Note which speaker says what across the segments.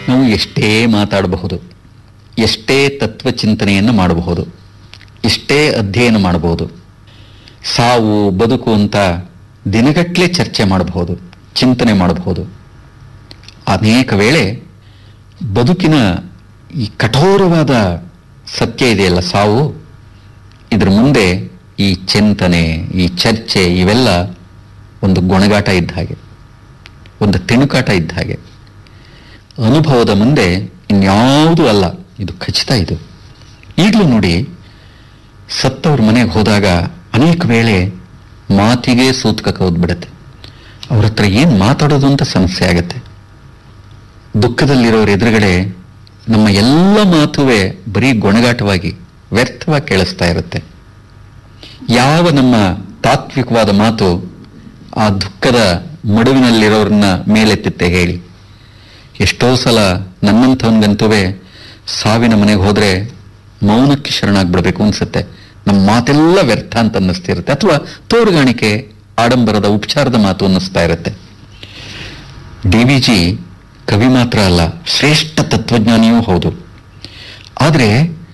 Speaker 1: ನಾವು ಎಷ್ಟೇ ಮಾತಾಡಬಹುದು ಎಷ್ಟೇ ತತ್ವಚಿಂತನೆಯನ್ನು ಮಾಡಬಹುದು ಎಷ್ಟೇ ಅಧ್ಯಯನ ಮಾಡಬಹುದು ಸಾವು ಬದುಕು ಅಂತ ದಿನಗಟ್ಟಲೆ ಚರ್ಚೆ ಮಾಡಬಹುದು ಚಿಂತನೆ ಮಾಡಬಹುದು ಅನೇಕ ವೇಳೆ ಬದುಕಿನ ಈ ಕಠೋರವಾದ ಸತ್ಯ ಇದೆಯಲ್ಲ ಸಾವು ಇದ್ರ ಮುಂದೆ ಈ ಚಿಂತನೆ ಈ ಚರ್ಚೆ ಇವೆಲ್ಲ ಒಂದು ಗೊಣಗಾಟ ಇದ್ದ ಹಾಗೆ ಒಂದು ತಿಣುಕಾಟ ಇದ್ದ ಹಾಗೆ ಅನುಭವದ ಮುಂದೆ ಇನ್ಯಾವುದೂ ಅಲ್ಲ ಇದು ಖಚಿತ ಇದು ಈಗಲೂ ನೋಡಿ ಸತ್ತವ್ರ ಮನೆಗೆ ಹೋದಾಗ ಅನೇಕ ವೇಳೆ ಮಾತಿಗೆ ಸೂತಕ ಕೌದ್ಬಿಡುತ್ತೆ ಅವ್ರ ಹತ್ರ ಏನು ಮಾತಾಡೋದು ಅಂತ ಸಮಸ್ಯೆ ಆಗತ್ತೆ ದುಃಖದಲ್ಲಿರೋರ ಎದುರುಗಡೆ ನಮ್ಮ ಎಲ್ಲ ಮಾತುವೆ ಬರೀ ಗೊಣಗಾಟವಾಗಿ ವ್ಯರ್ಥವಾಗಿ ಕೇಳಿಸ್ತಾ ಇರುತ್ತೆ ಯಾವ ನಮ್ಮ ತಾತ್ವಿಕವಾದ ಮಾತು ಆ ದುಃಖದ ಮಡುವಿನಲ್ಲಿರೋರನ್ನ ಮೇಲೆತ್ತಿತ್ತೆ ಹೇಳಿ ಎಷ್ಟೋ ಸಲ ನನ್ನಂಥವನ್ಗಂತುವೆ ಸಾವಿನ ಮನೆಗೆ ಹೋದ್ರೆ ಮೌನಕ್ಕೆ ಶರಣಾಗ್ಬಿಡ್ಬೇಕು ಅನ್ಸುತ್ತೆ ನಮ್ಮ ಮಾತೆಲ್ಲ ವ್ಯರ್ಥ ಅಂತ ಅನ್ನಿಸ್ತಿರುತ್ತೆ ಅಥವಾ ತೋರುಗಾಣಿಕೆ ಆಡಂಬರದ ಉಪಚಾರದ ಮಾತು ಅನ್ನಿಸ್ತಾ ಇರುತ್ತೆ ಡಿ ವಿ ಜಿ ಕವಿ ಮಾತ್ರ ಅಲ್ಲ ಶ್ರೇಷ್ಠ ತತ್ವಜ್ಞಾನಿಯೂ ಹೌದು ಆದರೆ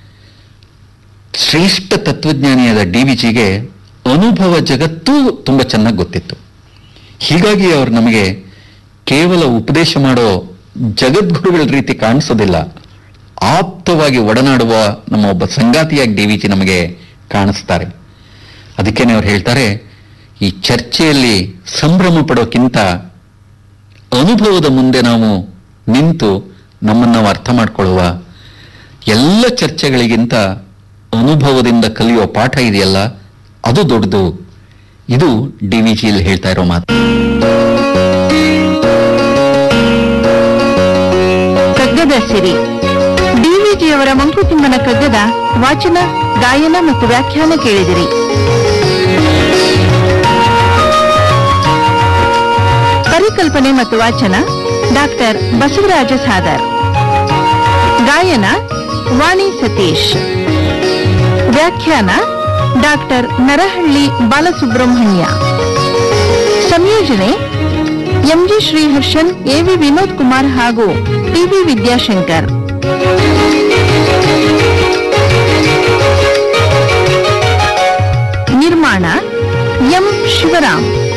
Speaker 1: ಶ್ರೇಷ್ಠ ತತ್ವಜ್ಞಾನಿಯಾದ ಡಿ ವಿ ಜಿಗೆ ಅನುಭವ ಜಗತ್ತೂ ತುಂಬ ಚೆನ್ನಾಗಿ ಗೊತ್ತಿತ್ತು ಹೀಗಾಗಿ ಅವರು ನಮಗೆ ಕೇವಲ ಉಪದೇಶ ಮಾಡೋ ಜಗದ್ಗುರುಗಳ ರೀತಿ ಕಾಣಿಸೋದಿಲ್ಲ ಆಪ್ತವಾಗಿ ಒಡನಾಡುವ ನಮ್ಮ ಒಬ್ಬ ಸಂಗಾತಿಯಾಗಿ ಡಿ ವಿ ಜಿ ನಮಗೆ ಕಾಣಿಸ್ತಾರೆ ಅದಕ್ಕೇನೆ ಅವ್ರು ಹೇಳ್ತಾರೆ ಈ ಚರ್ಚೆಯಲ್ಲಿ ಸಂಭ್ರಮ ಪಡೋಕ್ಕಿಂತ ಅನುಭವದ ಮುಂದೆ ನಾವು ನಿಂತು ನಮ್ಮನ್ನು ನಾವು ಅರ್ಥ ಮಾಡ್ಕೊಳ್ಳುವ ಎಲ್ಲ ಚರ್ಚೆಗಳಿಗಿಂತ ಅನುಭವದಿಂದ ಕಲಿಯುವ ಪಾಠ ಇದೆಯಲ್ಲ ಅದು ದೊಡ್ಡದು ಇದು ಡಿ ವಿ ಜಿಯಲ್ಲಿ ಹೇಳ್ತಾ ಇರೋ ಮಾತು
Speaker 2: ಕಗ್ಗದ ಸಿರಿ ಡಿವಿಜಿಯವರ ಮಂಕುತಿಮ್ಮನ ಕಗ್ಗದ ವಾಚನ ಗಾಯನ ಮತ್ತು ವ್ಯಾಖ್ಯಾನ ಕೇಳಿದಿರಿ ಪರಿಕಲ್ಪನೆ ಮತ್ತು ವಾಚನ ಡಾಕ್ಟರ್ ಬಸವರಾಜ ಸಾದರ್ ಗಾಯನ ವಾಣಿ ಸತೀಶ್ ವ್ಯಾಖ್ಯಾನ ಡಾಕ್ಟರ್ ನರಹಳ್ಳಿ ಬಾಲಸುಬ್ರಹ್ಮಣ್ಯ ಸಂಯೋಜನೆ ಎಂಜಿ ಶ್ರೀಹರ್ಷನ್ ಎವಿ ವಿನೋದ್ ಕುಮಾರ್ ಹಾಗೂ ಟಿವಿ ವಿದ್ಯಾಶಂಕರ್ ನಿರ್ಮಾಣ ಎಂ ಶಿವರಾಮ್